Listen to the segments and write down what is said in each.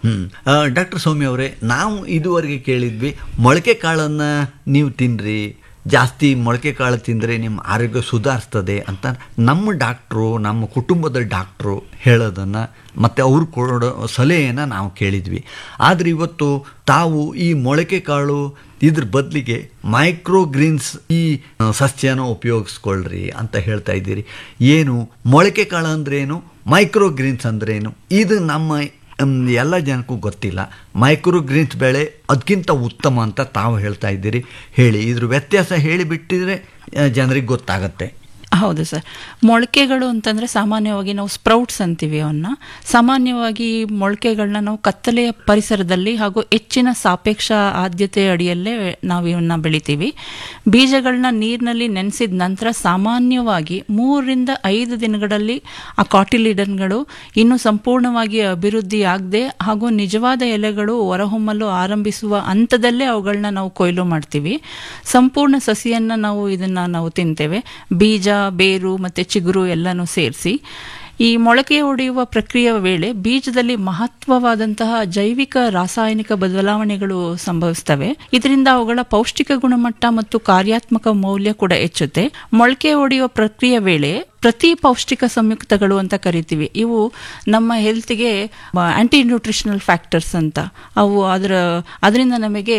ಹ್ಮ್ doctor ಸೌಮ್ಯ ಅವರೇ ನಾವು ಇದುವರೆಗೆ ಕೇಳಿದ್ವಿ ಮೊಳಕೆ ಕಾಳನ್ನು ನೀವು ತಿನ್ನಿರಿ ಜಾಸ್ತಿ ಮೊಳಕೆ ಕಾಳು ತಿಂದರೆ ನಿಮ್ಮ ಆರೋಗ್ಯ ಸುಧಾರಿಸ್ತದೆ ಅಂತ ನಮ್ಮ ಡಾಕ್ಟ್ರು ನಮ್ಮ ಕುಟುಂಬದ ಡಾಕ್ಟ್ರು ಹೇಳೋದನ್ನು ಮತ್ತು ಅವ್ರು ಕೊಡೋ ಸಲಹೆಯನ್ನು ನಾವು ಕೇಳಿದ್ವಿ ಆದರೆ ಇವತ್ತು ತಾವು ಈ ಮೊಳಕೆ ಕಾಳು ಇದ್ರ ಬದಲಿಗೆ ಮೈಕ್ರೋಗ್ರೀನ್ಸ್ ಈ ಸಸ್ಯನ ಉಪಯೋಗಿಸ್ಕೊಳ್ರಿ ಅಂತ ಹೇಳ್ತಾ ಇದ್ದೀರಿ ಏನು ಮೊಳಕೆ ಕಾಳು ಅಂದ್ರೇನು ಮೈಕ್ರೋಗ್ರೀನ್ಸ್ ಅಂದ್ರೇನು ಇದು ನಮ್ಮ ಎಲ್ಲ ಜನಕ್ಕೂ ಗೊತ್ತಿಲ್ಲ ಮೈಕ್ರೋಗ್ರೀನ್ಸ್ ಬೆಳೆ ಅದಕ್ಕಿಂತ ಉತ್ತಮ ಅಂತ ತಾವು ಹೇಳ್ತಾ ಇದ್ದೀರಿ ಹೇಳಿ ಇದ್ರ ವ್ಯತ್ಯಾಸ ಹೇಳಿಬಿಟ್ಟಿದ್ರೆ ಜನರಿಗೆ ಗೊತ್ತಾಗತ್ತೆ ಹೌದು ಸರ್ ಮೊಳಕೆಗಳು ಅಂತಂದರೆ ಸಾಮಾನ್ಯವಾಗಿ ನಾವು ಸ್ಪ್ರೌಟ್ಸ್ ಅಂತೀವಿ ಅವನ್ನ ಸಾಮಾನ್ಯವಾಗಿ ಮೊಳಕೆಗಳನ್ನ ನಾವು ಕತ್ತಲೆಯ ಪರಿಸರದಲ್ಲಿ ಹಾಗೂ ಹೆಚ್ಚಿನ ಸಾಪೇಕ್ಷ ಆದ್ಯತೆ ಅಡಿಯಲ್ಲೇ ನಾವು ಇವನ್ನ ಬೆಳಿತೀವಿ ಬೀಜಗಳನ್ನ ನೀರಿನಲ್ಲಿ ನೆನೆಸಿದ ನಂತರ ಸಾಮಾನ್ಯವಾಗಿ ಮೂರರಿಂದ ಐದು ದಿನಗಳಲ್ಲಿ ಆ ಕಾಟಿಲಿಡನ್ಗಳು ಇನ್ನೂ ಸಂಪೂರ್ಣವಾಗಿ ಅಭಿವೃದ್ಧಿ ಆಗದೆ ಹಾಗೂ ನಿಜವಾದ ಎಲೆಗಳು ಹೊರಹೊಮ್ಮಲು ಆರಂಭಿಸುವ ಹಂತದಲ್ಲೇ ಅವುಗಳನ್ನ ನಾವು ಕೊಯ್ಲು ಮಾಡ್ತೀವಿ ಸಂಪೂರ್ಣ ಸಸಿಯನ್ನು ನಾವು ಇದನ್ನು ನಾವು ತಿಂತೇವೆ ಬೀಜ ಬೇರು ಮತ್ತು ಚಿಗುರು ಎಲ್ಲನೂ ಸೇರಿಸಿ ಈ ಮೊಳಕೆ ಒಡೆಯುವ ಪ್ರಕ್ರಿಯೆಯ ವೇಳೆ ಬೀಜದಲ್ಲಿ ಮಹತ್ವವಾದಂತಹ ಜೈವಿಕ ರಾಸಾಯನಿಕ ಬದಲಾವಣೆಗಳು ಸಂಭವಿಸ್ತವೆ ಇದರಿಂದ ಅವುಗಳ ಪೌಷ್ಟಿಕ ಗುಣಮಟ್ಟ ಮತ್ತು ಕಾರ್ಯಾತ್ಮಕ ಮೌಲ್ಯ ಕೂಡ ಹೆಚ್ಚುತ್ತೆ ಮೊಳಕೆ ಒಡೆಯುವ ಪ್ರಕ್ರಿಯೆ ವೇಳೆ ಪ್ರತಿ ಪೌಷ್ಟಿಕ ಸಂಯುಕ್ತಗಳು ಅಂತ ಕರಿತೀವಿ ಇವು ನಮ್ಮ ಹೆಲ್ತ್ಗೆ ಆಂಟಿ ನ್ಯೂಟ್ರಿಷನಲ್ ಫ್ಯಾಕ್ಟರ್ಸ್ ಅಂತ ಅವು ಅದರ ಅದರಿಂದ ನಮಗೆ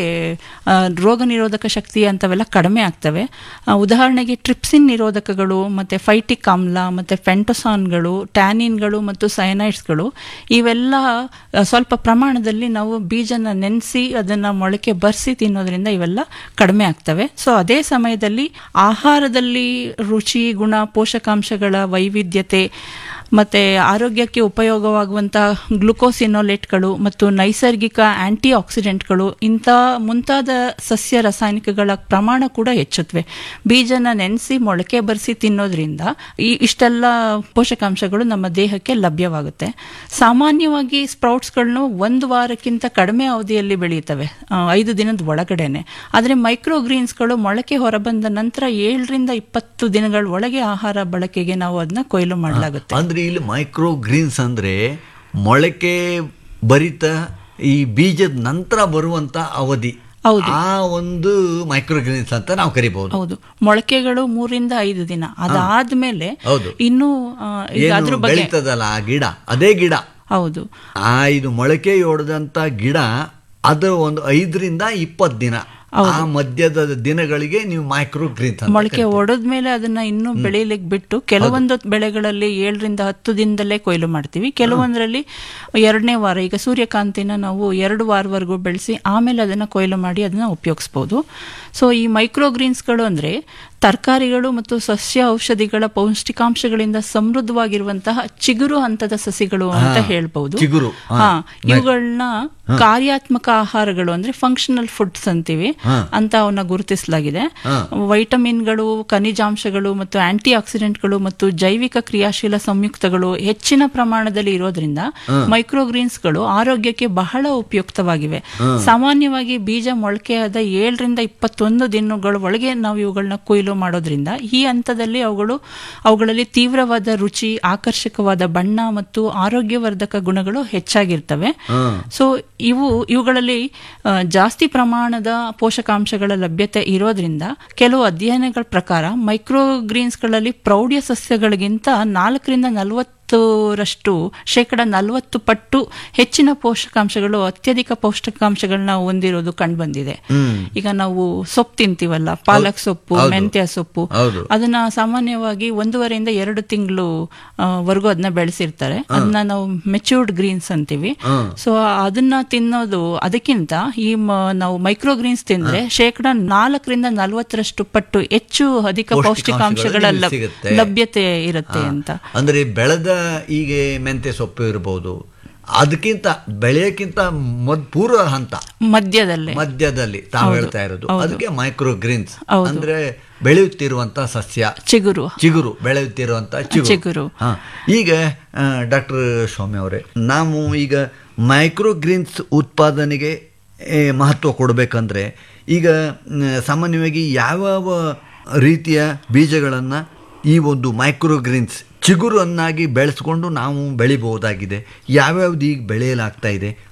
ರೋಗ ನಿರೋಧಕ ಶಕ್ತಿ ಅಂತವೆಲ್ಲ ಕಡಿಮೆ ಆಗ್ತವೆ ಉದಾಹರಣೆಗೆ ಟ್ರಿಪ್ಸಿನ್ ನಿರೋಧಕಗಳು ಮತ್ತು ಫೈಟಿಕ್ ಆಮ್ಲ ಮತ್ತು ಫೆಂಟೊಸಾನ್ಗಳು ಟ್ಯಾನಿನ್ಗಳು ಮತ್ತು ಸಯನೈಡ್ಸ್ಗಳು ಇವೆಲ್ಲ ಸ್ವಲ್ಪ ಪ್ರಮಾಣದಲ್ಲಿ ನಾವು ಬೀಜನ ನೆನೆಸಿ ಅದನ್ನು ಮೊಳಕೆ ಬರೆಸಿ ತಿನ್ನೋದ್ರಿಂದ ಇವೆಲ್ಲ ಕಡಿಮೆ ಆಗ್ತವೆ ಸೊ ಅದೇ ಸಮಯದಲ್ಲಿ ಆಹಾರದಲ್ಲಿ ರುಚಿ ಗುಣ ಪೋಷಕಾಂಶ ವೈವಿಧ್ಯತೆ ಮತ್ತು ಆರೋಗ್ಯಕ್ಕೆ ಉಪಯೋಗವಾಗುವಂಥ ಗ್ಲುಕೋಸಿನೋಲೇಟ್ಗಳು ಮತ್ತು ನೈಸರ್ಗಿಕ ಆಂಟಿ ಆಕ್ಸಿಡೆಂಟ್ಗಳು ಇಂಥ ಮುಂತಾದ ಸಸ್ಯ ರಾಸಾಯನಿಕಗಳ ಪ್ರಮಾಣ ಕೂಡ ಹೆಚ್ಚುತ್ತವೆ ಬೀಜನ ನೆನೆಸಿ ಮೊಳಕೆ ಬರೆಸಿ ತಿನ್ನೋದ್ರಿಂದ ಈ ಇಷ್ಟೆಲ್ಲ ಪೋಷಕಾಂಶಗಳು ನಮ್ಮ ದೇಹಕ್ಕೆ ಲಭ್ಯವಾಗುತ್ತೆ ಸಾಮಾನ್ಯವಾಗಿ ಸ್ಪ್ರೌಟ್ಸ್ಗಳನ್ನು ಒಂದು ವಾರಕ್ಕಿಂತ ಕಡಿಮೆ ಅವಧಿಯಲ್ಲಿ ಬೆಳೆಯುತ್ತವೆ ಐದು ದಿನದ ಒಳಗಡೆನೆ ಆದರೆ ಮೈಕ್ರೋಗ್ರೀನ್ಸ್ಗಳು ಮೊಳಕೆ ಹೊರಬಂದ ನಂತರ ಏಳರಿಂದ ಇಪ್ಪತ್ತು ದಿನಗಳ ಒಳಗೆ ಆಹಾರ ಬಳಕೆಗೆ ನಾವು ಅದನ್ನ ಕೊಯ್ಲು ಮಾಡಲಾಗುತ್ತೆ ಅಂದ್ರೆ ಇಲ್ಲಿ ಮೈಕ್ರೋ ಗ್ರೀನ್ಸ್ ಅಂದ್ರೆ ಮೊಳಕೆ ಭರಿತ ಈ ಬೀಜದ ನಂತರ ಬರುವಂತ ಅವಧಿ ಹೌದು. ಆ ಒಂದು ಮೈಕ್ರೋ ಗ್ರೀನ್ಸ್ ಅಂತ ನಾವು ಕರಿಬಹುದು ಹೌದು ಮೊಳಕೆಗಳು ಮೂರಿಂದ ಐದು ದಿನ ಅದಾದ್ಮೇಲೆ ಹೌದು. ಇನ್ನೂ ಆ, ಈಗ ಏನು ಅದ್ರ ಬಗ್ಗೆ ಬೆಳೀತದಲ್ಲ ಆ ಗಿಡ ಅದೇ ಗಿಡ ಹೌದು ಆ ಇದು ಮೊಳಕೆ ಹೊಡೆದಂತ ಗಿಡ ಅದು ಒಂದು ಐದರಿಂದ ಇಪ್ಪತ್ತು ದಿನ ಆ ಮಧ್ಯದ ದಿನಗಳಿಗೆ ನೀವು ಮೈಕ್ರೋ ಗ್ರೀನ್ಸ್ ಅಂತ ಮೊಳಕೆ ಒಡೆದ್ಮೇಲೆ ಅದನ್ನ ಇನ್ನೂ ಬೆಳೆಯಲಿಕ್ಕೆ ಬಿಟ್ಟು ಕೆಲವೊಂದು ಬೆಳೆಗಳಲ್ಲಿ ಏಳರಿಂದ ಹತ್ತು ದಿನದಲ್ಲೇ ಕೊಯ್ಲು ಮಾಡ್ತೀವಿ ಕೆಲವೊಂದರಲ್ಲಿ ಎರಡನೇ ವಾರ ಈಗ ಸೂರ್ಯಕಾಂತಿನ ನಾವು ಎರಡು ವಾರವರೆಗೂ ಬೆಳೆಸಿ ಆಮೇಲೆ ಅದನ್ನ ಕೊಯ್ಲು ಮಾಡಿ ಅದನ್ನ ಉಪಯೋಗಿಸ್ಬೋದು ಸೊ ಈ ಮೈಕ್ರೋಗ್ರೀನ್ಸ್ಗಳು ಅಂದ್ರೆ ತರಕಾರಿಗಳು ಮತ್ತು ಸಸ್ಯ ಔಷಧಿಗಳ ಪೌಷ್ಟಿಕಾಂಶಗಳಿಂದ ಸಮೃದ್ಧವಾಗಿರುವಂತಹ ಚಿಗುರು ಹಂತದ ಸಸಿಗಳು ಅಂತ ಹೇಳ್ಬಹುದು ಚಿಗುರು, ಹಾ. ಹಾ ಇವುಗಳನ್ನ ಕಾರ್ಯಾತ್ಮಕ ಆಹಾರಗಳು ಅಂದ್ರೆ ಫಂಕ್ಷನಲ್ ಫುಡ್ಸ್ ಅಂತೀವಿ ಅಂತ ಅವನ್ನ ಗುರುತಿಸಲಾಗಿದೆ ವೈಟಮಿನ್ಗಳು ಖನಿಜಾಂಶಗಳು ಮತ್ತು ಆಂಟಿ ಆಕ್ಸಿಡೆಂಟ್ಗಳು ಮತ್ತು ಜೈವಿಕ ಕ್ರಿಯಾಶೀಲ ಸಂಯುಕ್ತಗಳು ಹೆಚ್ಚಿನ ಪ್ರಮಾಣದಲ್ಲಿ ಇರೋದ್ರಿಂದ ಮೈಕ್ರೋಗ್ರೀನ್ಸ್ಗಳು ಆರೋಗ್ಯಕ್ಕೆ ಬಹಳ ಉಪಯುಕ್ತವಾಗಿವೆ ಸಾಮಾನ್ಯವಾಗಿ ಬೀಜ ಮೊಳಕೆಯಾದ ಏಳರಿಂದ ಇಪ್ಪತ್ತೊಂದು ದಿನಗಳ ಒಳಗೆ ನಾವು ಇವುಗಳನ್ನ ಕೊಯ್ಲು ಮಾಡೋದ್ರಿಂದ ಈ ಹಂತದಲ್ಲಿ ಅವುಗಳು ಅವುಗಳಲ್ಲಿ ತೀವ್ರವಾದ ರುಚಿ ಆಕರ್ಷಕವಾದ ಬಣ್ಣ ಮತ್ತು ಆರೋಗ್ಯವರ್ಧಕ ಗುಣಗಳು ಹೆಚ್ಚಾಗಿರ್ತವೆ ಸೊ ಇವು ಇವುಗಳಲ್ಲಿ ಆ, ಜಾಸ್ತಿ ಪ್ರಮಾಣದ ಪೋಷಕಾಂಶಗಳ ಲಭ್ಯತೆ ಇರೋದ್ರಿಂದ ಕೆಲವು ಅಧ್ಯಯನಗಳ ಪ್ರಕಾರ ಮೈಕ್ರೋಗ್ರೀನ್ಸ್ಗಳಲ್ಲಿ ಪ್ರೌಢ್ಯ ಸಸ್ಯಗಳಿಗಿಂತ ನಾಲ್ಕರಿಂದ ನಲವತ್ತರಷ್ಟು ಶೇಕಡ ನಲವತ್ತು ಪಟ್ಟು ಹೆಚ್ಚಿನ ಪೋಷಕಾಂಶಗಳು ಅತ್ಯಧಿಕ ಪೋಷಕಾಂಶಗಳನ್ನ ಹೊಂದಿರೋದು ಕಂಡುಬಂದಿದೆ ಈಗ ನಾವು ಸೊಪ್ಪು ತಿಂತೀವಲ್ಲ ಪಾಲಕ್ ಸೊಪ್ಪು ಹೌದು. ಮೆಂತ್ಯ ಸೊಪ್ಪು ಹೌದು. ಅದನ್ನ ಸಾಮಾನ್ಯವಾಗಿ ಒಂದೂವರೆಯಿಂದ ಎರಡು ತಿಂಗಳು ವರೆಗೂ ಅದನ್ನ ಬೆಳೆಸಿರ್ತಾರೆ ಅದನ್ನ ನಾವು ಮೆಚ್ಯೂರ್ಡ್ ಗ್ರೀನ್ಸ್ ಅಂತೀವಿ ಸೊ ಅದನ್ನ ತಿನ್ನೋದು ಅದಕ್ಕಿಂತ ಈ ಮ- ನಾವು ಮೈಕ್ರೋ ಗ್ರೀನ್ಸ್ ತಿಂದ್ರೆ ಶೇಕಡ ನಾಲ್ಕರಿಂದ ನಲವತ್ತರಷ್ಟು ಪಟ್ಟು ಹೆಚ್ಚು ಅಧಿಕ ಪೌಷ್ಟಿಕಾಂಶಗಳ ಪೌಷ್ಟಿಕಾಂಶಗಳು ಲಭ್- ಸಿಗುತ್ತೆ. ಲಭ್ಯತೆ ಇರುತ್ತೆ ಅಂತ ಅಂದ್ರೆ ಬೆಳೆದ ಈಗ ಮೆಂತೆ ಸೊಪ್ಪು ಇರ್ಬೋದು ಅದಕ್ಕಿಂತ ಬೆಳೆಯಕ್ಕಿಂತ ಮೊದ್ ಪೂರ್ವ ಹಂತ ಮಧ್ಯದಲ್ಲೇ ಮಧ್ಯದಲ್ಲಿ ತಾವು ಹೌದು, ಹೇಳ್ತಾ ಇರೋದು ಹೌದು. ಅದಕ್ಕೆ ಮೈಕ್ರೋ ಗ್ರೀನ್ಸ್ ಹೌದು. ಅಂದ್ರೆ ಬೆಳೆಯುತ್ತಿರುವಂತ ಸಸ್ಯ ಚಿಗುರು ಚಿಗುರು ಬೆಳೆಯುತ್ತಿರುವಂತ ಚಿಗುರು ಚಿಗುರು. ಹಾ. ಈಗ ಡಾಕ್ಟರ್ ಸ್ವಾಮಿ ಅವರೇ ನಾವು ಈಗ ಮೈಕ್ರೋ ಗ್ರೀನ್ಸ್ ಉತ್ಪಾದನೆಗೆ ಏ, ಮಹತ್ವ ಕೊಡಬೇಕಂದ್ರೆ ಈಗ ಮ್, ಸಾಮಾನ್ಯವಾಗಿ ಯಾವ್ಯಾವ ರೀತಿಯ ಬೀಜಗಳನ್ನು ಈ ಒಂದು ಮೈಕ್ರೋ ಗ್ರೀನ್ಸ್ ಚಿಗುರನ್ನಾಗಿ ಬೆಳೆಸ್ಕೊಂಡು ನಾವು ಬೆಳಿಬಹುದಾಗಿದೆ ಯಾವ್ಯಾವ್ದು ಈಗ ಬೆಳೆಯಲಾಗ್ತಾ ಇದೆ